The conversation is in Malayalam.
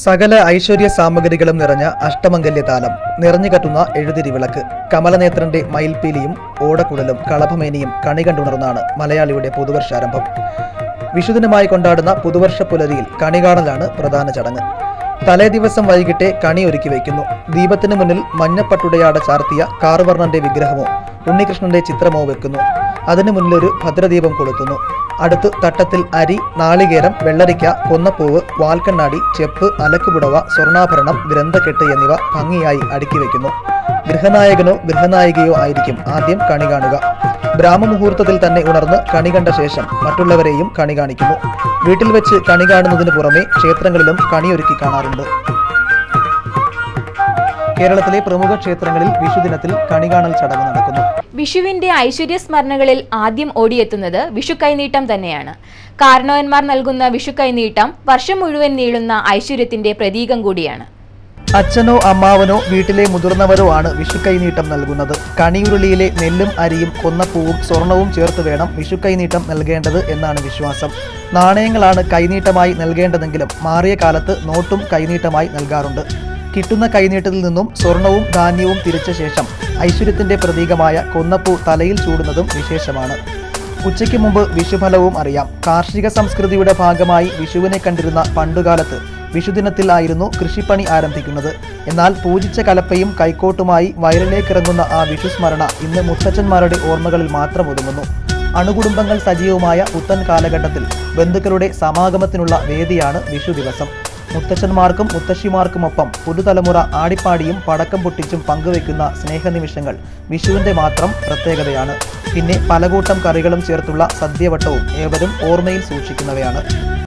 സകല ഐശ്വര്യ സാമഗ്രികളും നിറഞ്ഞ അഷ്ടമംഗല്യ താലം നിറഞ്ഞു കത്തുന്ന എഴുതിരി വിളക്ക് കമലനേത്രന്റെ മയിൽപ്പീലിയും ഓടക്കുഴലും കളഭമേനിയും കണി കണ്ടുണർന്നാണ് മലയാളിയുടെ പുതുവർഷാരംഭം വിഷുദിനമായി കൊണ്ടാടുന്ന പുതുവർഷ പുലരിയിൽ കണി കാണലാണ് പ്രധാന ചടങ്ങ് തലേ ദിവസം വൈകിട്ട് കണി ഒരുക്കി വയ്ക്കുന്നു ദീപത്തിന് മുന്നിൽ മഞ്ഞപ്പട്ടുടയാട ചാർത്തിയ കാർവർണന്റെ വിഗ്രഹമോ ഉണ്ണികൃഷ്ണന്റെ ചിത്രമോ വെക്കുന്നു അതിനു മുന്നിലൊരു ഭദ്രദീപം കൊളുത്തുന്നു അടുത്ത് തട്ടത്തിൽ അരി നാളികേരം വെള്ളരിക്ക കൊന്നപ്പൂവ് വാൽക്കണ്ണാടി ചെപ്പ് അലക്കുപുടവ സ്വർണ്ണാഭരണം ഗ്രന്ഥക്കെട്ട് എന്നിവ ഭംഗിയായി അടുക്കി വയ്ക്കുന്നു ഗൃഹനായകനോ ഗൃഹനായികയോ ആയിരിക്കും ആദ്യം കണി കാണുക ബ്രാഹ്മമുഹൂർത്തത്തിൽ തന്നെ ഉണർന്ന് കണി കണ്ട ശേഷം മറ്റുള്ളവരെയും കണി കാണിക്കുന്നു വീട്ടിൽ വെച്ച് കണി കാണുന്നതിന് പുറമെ ക്ഷേത്രങ്ങളിലും കണിയൊരുക്കി കാണാറുണ്ട് കേരളത്തിലെ പ്രമുഖ ക്ഷേത്രങ്ങളിൽ വിഷുദിനത്തിൽ കണികാണൽ ചടങ്ങ് നടക്കുന്നു വിഷുവിന്റെ ഐശ്വര്യ സ്മരണകളിൽ ആദ്യം ഓടിയെത്തുന്നത് വിഷു കൈനീട്ടം തന്നെയാണ് കാരണവന്മാർ നൽകുന്ന വിഷു കൈനീട്ടം വർഷം മുഴുവൻ നീളുന്ന ഐശ്വര്യത്തിന്റെ പ്രതീകം കൂടിയാണ് അച്ഛനോ അമ്മാവനോ വീട്ടിലെ മുതിർന്നവരോ ആണ് വിഷുക്കൈനീട്ടം നൽകുന്നത് കണിയുരുളിയിലെ നെല്ലും അരിയും കൊന്നപ്പൂവും സ്വർണവും ചേർത്ത് വേണം വിഷുക്കൈനീട്ടം നൽകേണ്ടത് എന്നാണ് വിശ്വാസം നാണയങ്ങളാണ് കൈനീട്ടമായി നൽകേണ്ടതെങ്കിലും മാറിയ കാലത്ത് നോട്ടും കൈനീട്ടമായി നൽകാറുണ്ട് കിട്ടുന്ന കൈനീട്ടത്തിൽ നിന്നും സ്വർണവും ധാന്യവും തിരിച്ച ശേഷം ഐശ്വര്യത്തിന്റെ പ്രതീകമായ കൊന്നപ്പൂ തലയിൽ ചൂടുന്നതും വിശേഷമാണ് ഉച്ചയ്ക്ക് മുമ്പ് വിഷുഫലവും അറിയാം കാർഷിക സംസ്കൃതിയുടെ ഭാഗമായി വിഷുവിനെ കണ്ടിരുന്ന പണ്ടുകാലത്ത് വിഷുദിനത്തിൽ ആയിരുന്നു കൃഷിപ്പണി ആരംഭിക്കുന്നത് എന്നാൽ പൂജിച്ച കലപ്പയും കൈക്കോട്ടുമായി വയലിലേക്കിറങ്ങുന്ന ആ വിഷുസ്മരണ ഇന്ന് മുത്തച്ഛന്മാരുടെ ഓർമ്മകളിൽ മാത്രം ഒതുങ്ങുന്നു അണുകുടുംബങ്ങൾ സജീവമായ പുത്തൻ കാലഘട്ടത്തിൽ ബന്ധുക്കളുടെ സമാഗമത്തിനുള്ള വേദിയാണ് വിഷു ദിവസം മുത്തച്ഛന്മാർക്കും മുത്തശ്ശിമാർക്കുമൊപ്പം പുതുതലമുറ ആടിപ്പാടിയും പടക്കം പൊട്ടിച്ചും പങ്കുവെക്കുന്ന സ്നേഹനിമിഷങ്ങൾ വിഷുവിന്റെ മാത്രം പ്രത്യേകതയാണ് പിന്നെ പലകൂട്ടം കറികളും ചേർത്തുള്ള സദ്യവട്ടവും ഏവരും ഓർമ്മയിൽ സൂക്ഷിക്കുന്നവയാണ്